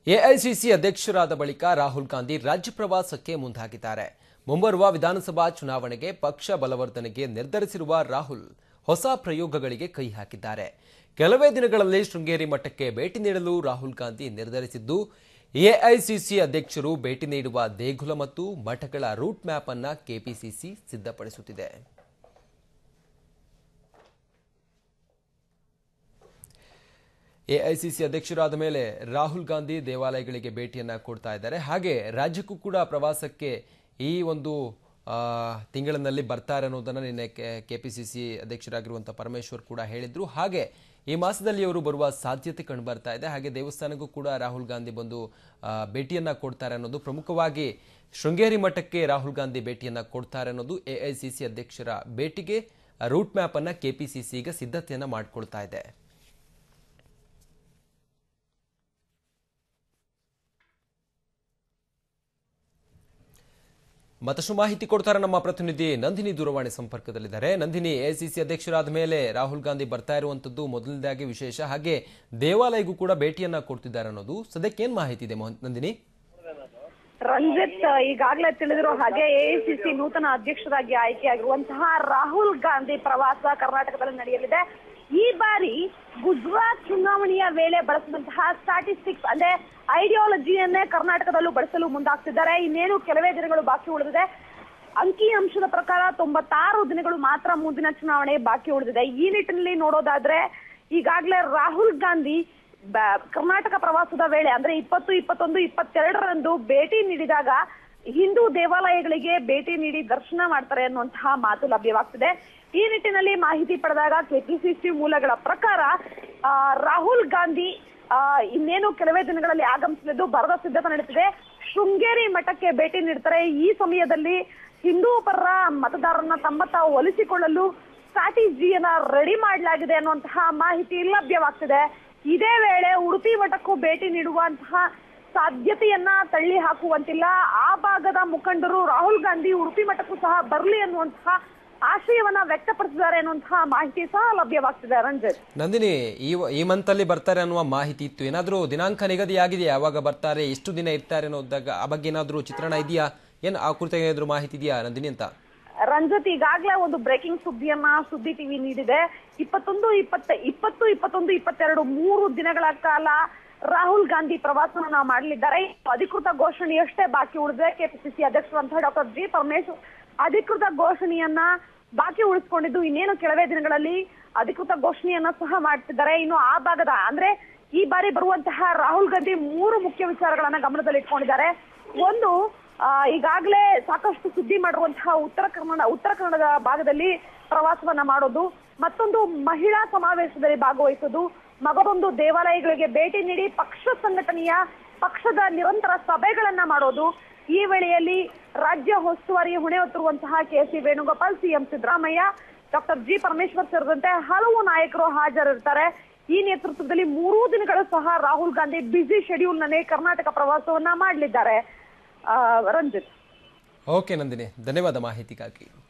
AICC ಅಧ್ಯಕ್ಷರಾದ ಬಳಿಕ ರಾಹುಲ್ ಗಾಂಧಿ ರಾಜ್ಯ ಪ್ರವಾಸಕ್ಕೆ ಮುಂದಾಗಿದ್ದಾರೆ ಮುಂಬರುವ ವಿಧಾನಸಭಾ ಚುನಾವಣೆಗೆ ಪಕ್ಷ ಬಲವರ್ಧನೆಗೆ ನಿರ್ಧರಿಸಿರುವ ರಾಹುಲ್ ಹೊಸ ಪ್ರಯೋಗಗಳಿಗೆ ಕೈ ಹಾಕಿದ್ದಾರೆ ಕೆಲವೇ ದಿನಗಳಲ್ಲಿ ಶೃಂಗೇರಿ ಮಠಕ್ಕೆ ಭೇಟಿ ನೀಡಲು ರಾಹುಲ್ ಗಾಂಧಿ ನಿರ್ಧರಿಸಿದ್ದು ಎಐಸಿಸಿ ಅಧ್ಯಕ್ಷರು ಭೇಟಿ ನೀಡುವ ದೇಗುಲ ಮತ್ತು ಮಠಗಳ ರೂಟ್ ಮ್ಯಾಪ್ ಅನ್ನ ಕೆಪಿಸಿಸಿ ಸಿದ್ಧಪಡಿಸುತ್ತಿದೆ ಎಐಸಿಸಿ ಅಧ್ಯಕ್ಷರಾದ ಮೇಲೆ ರಾಹುಲ್ ಗಾಂಧಿ ದೇವಾಲಯಗಳಿಗೆ ಭೇಟಿಯನ್ನ ಕೊಡ್ತಾ ಇದ್ದಾರೆ ಹಾಗೆ ರಾಜ್ಯಕ್ಕೂ ಕೂಡ ಪ್ರವಾಸಕ್ಕೆ ಈ ಒಂದು ಆ, ತಿಂಗಳಿನಲ್ಲಿ ಬರ್ತಾರೆ ಅನ್ನೋದನ್ನ ನಿನ್ನೆ ಕೆಪಿಸಿಸಿ ಅಧ್ಯಕ್ಷರಾಗಿರುವಂತಹ ಪರಮೇಶ್ವರ್ ಕೂಡ ಹೇಳಿದ್ರು ಹಾಗೆ ಈ ಮಾಸದಲ್ಲಿ ಅವರು ಬರುವ ಸಾಧ್ಯತೆ ಕಂಡು ಬರ್ತಾ ಇದೆ ಹಾಗೆ ದೇವಸ್ಥಾನಕ್ಕೂ ಕೂಡ ರಾಹುಲ್ ಗಾಂಧಿ ಬಂದು ಆ, ಭೇಟಿಯನ್ನ ಕೊಡ್ತಾರೆ ಅನ್ನೋದು ಪ್ರಮುಖವಾಗಿ ಶೃಂಗೇರಿ ಮಠಕ್ಕೆ ರಾಹುಲ್ ಗಾಂಧಿ ಭೇಟಿಯನ್ನ ಕೊಡ್ತಾರೆ ಅನ್ನೋದು ಎಐಸಿಸಿ ಅಧ್ಯಕ್ಷರ ಭೇಟಿಗೆ ರೂಟ್ ಮ್ಯಾಪ್ ಅನ್ನ ಕೆಪಿಸಿಸಿ ಈಗ ಸಿದ್ಧತೆಯನ್ನ ಮಾಡಿಕೊಳ್ತಾ ಇದೆ ಮತ್ತಷ್ಟು ಮಾಹಿತಿ ಕೊಡ್ತಾರೆ ನಮ್ಮ ಪ್ರತಿನಿಧಿ ನಂದಿನಿ ದೂರವಾಣಿ ಸಂಪರ್ಕದಲ್ಲಿದ್ದಾರೆ ನಂದಿನಿ ಎಐಸಿಸಿ ಅಧ್ಯಕ್ಷರಾದ ಮೇಲೆ ರಾಹುಲ್ ಗಾಂಧಿ ಬರ್ತಾ ಇರುವಂತದ್ದು ಮೊದಲನೇದಾಗಿ ವಿಶೇಷ ಹಾಗೆ ದೇವಾಲಯಗೂ ಕೂಡ ಭೇಟಿಯನ್ನ ಕೊಡ್ತಿದ್ದಾರೆ ಅನ್ನೋದು ಸದ್ಯಕ್ಕೆ ಏನ್ ಮಾಹಿತಿ ಇದೆ ಮೋಹನ್- ನಂದಿನಿ ರಂಜಿತ್ ಈಗಾಗಲೇ ತಿಳಿದಿರೋ ಹಾಗೆ ಎಐಸಿಸಿ ನೂತನ ಅಧ್ಯಕ್ಷರಾಗಿ ಆಯ್ಕೆಯಾಗಿರುವಂತಹ ರಾಹುಲ್ ಗಾಂಧಿ ಪ್ರವಾಸ ಕರ್ನಾಟಕದಲ್ಲಿ ನಡೆಯಲಿದೆ ಈ ಬಾರಿ ಗುಜರಾತ್ ಚುನಾವಣೆಯ ವೇಳೆ ಬಳಸಿದಂತಹ ಸ್ಟಾಟಿಸ್ಟಿಕ್ಸ್ ಅಂದ್ರೆ ಐಡಿಯಾಲಜಿಯನ್ನೇ ಕರ್ನಾಟಕದಲ್ಲೂ ಬಳಸಲು ಮುಂದಾಗ್ತಿದ್ದಾರೆ ಇನ್ನೇನು ಕೆಲವೇ ದಿನಗಳು ಬಾಕಿ ಉಳಿದಿದೆ ಅಂಕಿ ಅಂಶದ ಪ್ರಕಾರ ತೊಂಬತ್ತಾರು ದಿನಗಳು ಮಾತ್ರ ಮುಂದಿನ ಚುನಾವಣೆ ಬಾಕಿ ಉಳಿದಿದೆ ಈ ನಿಟ್ಟಿನಲ್ಲಿ ನೋಡೋದಾದ್ರೆ ಈಗಾಗಲೇ ರಾಹುಲ್ ಗಾಂಧಿ ಬ- ಕರ್ನಾಟಕ ಪ್ರವಾಸದ ವೇಳೆ ಅಂದ್ರೆ ಇಪ್ಪತ್ತು ಇಪ್ಪತ್ತೊಂದು ಇಪ್ಪತ್ತೆರಡರಂದು ಭೇಟಿ ನೀಡಿದಾಗ ಹಿಂದೂ ದೇವಾಲಯಗಳಿಗೆ ಭೇಟಿ ನೀಡಿ ದರ್ಶನ ಮಾಡ್ತಾರೆ ಅನ್ನುವಂತಹ ಮಾತು ಲಭ್ಯವಾಗ್ತಿದೆ ಈ ನಿಟ್ಟಿನಲ್ಲಿ ಮಾಹಿತಿ ಪಡೆದಾಗ ಕೆಪಿಸಿಸಿ ಮೂಲಗಳ ಪ್ರಕಾರ ಆ, ರಾಹುಲ್ ಗಾಂಧಿ ಆ, ಇನ್ನೇನು ಕೆಲವೇ ದಿನಗಳಲ್ಲಿ ಆಗಮಿಸಲಿದ್ದು ಬರದ ಸಿದ್ಧತೆ ನಡೆಸಿದೆ ಶೃಂಗೇರಿ ಮಠಕ್ಕೆ ಭೇಟಿ ನೀಡ್ತಾರೆ ಈ ಸಮಯದಲ್ಲಿ ಹಿಂದೂ ಪರ ಮತದಾರರನ್ನ ತಮ್ಮತ್ತ ಒಲಿಸಿಕೊಳ್ಳಲು ಸ್ಟ್ರಾಟಜಿಯನ್ನ ರೆಡಿ ಮಾಡಲಾಗಿದೆ ಅನ್ನುವಂತಹ ಮಾಹಿತಿ ಲಭ್ಯವಾಗ್ತಿದೆ ಇದೇ ವೇಳೆ ಉಡುಪಿ ಮಠಕ್ಕೂ ಭೇಟಿ ನೀಡುವಂತಹ ಸಾಧ್ಯತೆಯನ್ನ ತಳ್ಳಿ ಹಾಕುವಂತಿಲ್ಲ ಆ ಭಾಗದ ಮುಖಂಡರು ರಾಹುಲ್ ಗಾಂಧಿ ಉಡುಪಿ ಮಠಕ್ಕೂ ಸಹ ಬರಲಿ ಅನ್ನುವಂತಹ ಆಶಯವನ್ನ ವ್ಯಕ್ತಪಡಿಸಿದ್ದಾರೆ ಅನ್ನುವಂತಹ ಮಾಹಿತಿ ಸಹ ಲಭ್ಯವಾಗ್ತಿದೆ ರಂಜಿತ್ ನಂದಿನಿ ಈ ಈ ಮಂತ್ ಅಲ್ಲಿ ಬರ್ತಾರೆ ಅನ್ನುವ ಮಾಹಿತಿ ಇತ್ತು ಏನಾದ್ರೂ ದಿನಾಂಕ ನಿಗದಿ ಆಗಿದೆಯಾ ಯಾವಾಗ ಬರ್ತಾರೆ ಎಷ್ಟು ದಿನ ಇರ್ತಾರೆ ಅನ್ನೋದಾಗ ಆ ಬಗ್ಗೆ ಏನಾದ್ರೂ ಚಿತ್ರಣ ಇದೆಯಾ ಏನ್ ಆ ಕುರಿತ ಏನಾದ್ರೂ ಮಾಹಿತಿ ಇದೆಯಾ ನಂದಿನಿ ಅಂತ ರಂಜಿತ್ ಈಗಾಗಲೇ ಒಂದು ಬ್ರೇಕಿಂಗ್ ಸುದ್ದಿಯನ್ನ ಸುದ್ದಿ ಟಿವಿ ನೀಡಿದೆ ಇಪ್ಪತ್ತೊಂದು ಇಪ್ಪತ್ತ ಇಪ್ಪತ್ತು ಇಪ್ಪತ್ತೊಂದು ಇಪ್ಪತ್ತೆರಡು ಮೂರು ದಿನಗಳ ಕಾಲ ರಾಹುಲ್ ಗಾಂಧಿ ಪ್ರವಾಸವನ್ನ ಮಾಡಲಿದ್ದಾರೆ ಅಧಿಕೃತ ಘೋಷಣೆಯಷ್ಟೇ ಬಾಕಿ ಉಳಿದಿದೆ ಕೆಪಿಸಿಸಿ ಅಧ್ಯಕ್ಷರಂತಹ ಡಾಕ್ಟರ್ ಜಿ ಪರಮೇಶ್ವರ್ ಅಧಿಕೃತ ಘೋಷಣೆಯನ್ನ ಬಾಕಿ ಉಳಿಸಿಕೊಂಡಿದ್ದು ಇನ್ನೇನು ಕೆಲವೇ ದಿನಗಳಲ್ಲಿ ಅಧಿಕೃತ ಘೋಷಣೆಯನ್ನ ಸಹ ಮಾಡ್ತಿದ್ದಾರೆ ಇನ್ನು ಆ ಭಾಗದ ಅಂದ್ರೆ ಈ ಬಾರಿ ಬರುವಂತಹ ರಾಹುಲ್ ಗಾಂಧಿ ಮೂರು ಮುಖ್ಯ ವಿಚಾರಗಳನ್ನ ಗಮನದಲ್ಲಿ ಇಟ್ಕೊಂಡಿದ್ದಾರೆ ಒಂದು ಆ, ಈಗಾಗಲೇ ಸಾಕಷ್ಟು ಸುದ್ದಿ ಮಾಡಿರುವಂತಹ ಉತ್ತರ ಕನ್ನಡ ಉತ್ತರ ಕನ್ನಡದ ಭಾಗದಲ್ಲಿ ಪ್ರವಾಸವನ್ನ ಮಾಡೋದು ಮತ್ತೊಂದು ಮಹಿಳಾ ಸಮಾವೇಶದಲ್ಲಿ ಭಾಗವಹಿಸೋದು ಮಗದೊಂದು ದೇವಾಲಯಗಳಿಗೆ ಭೇಟಿ ನೀಡಿ ಪಕ್ಷ ಸಂಘಟನೆಯ ಪಕ್ಷದ ನಿರಂತರ ಸಭೆಗಳನ್ನ ಮಾಡೋದು ಈ ವೇಳೆಯಲ್ಲಿ ರಾಜ್ಯ ಉಸ್ತುವಾರಿ ಹೊಣೆ ಹೊತ್ತಿರುವಂತಹ K C Venugopal CM Siddaramaiah doctor G Parameshwar ಸೇರಿದಂತೆ ಹಲವು ನಾಯಕರು ಹಾಜರಿರ್ತಾರೆ ಈ ನೇತೃತ್ವದಲ್ಲಿ ಮೂರೂ ದಿನಗಳು ಸಹ ರಾಹುಲ್ ಗಾಂಧಿ ಬ್ಯುಸಿ ಶೆಡ್ಯೂಲ್ ನಲ್ಲಿ ಕರ್ನಾಟಕ ಪ್ರವಾಸವನ್ನ ಮಾಡಲಿದ್ದಾರೆ ರಂಜಿತ್ ಓಕೆ ನಂದಿನಿ ಧನ್ಯವಾದ ಮಾಹಿತಿಗಾಗಿ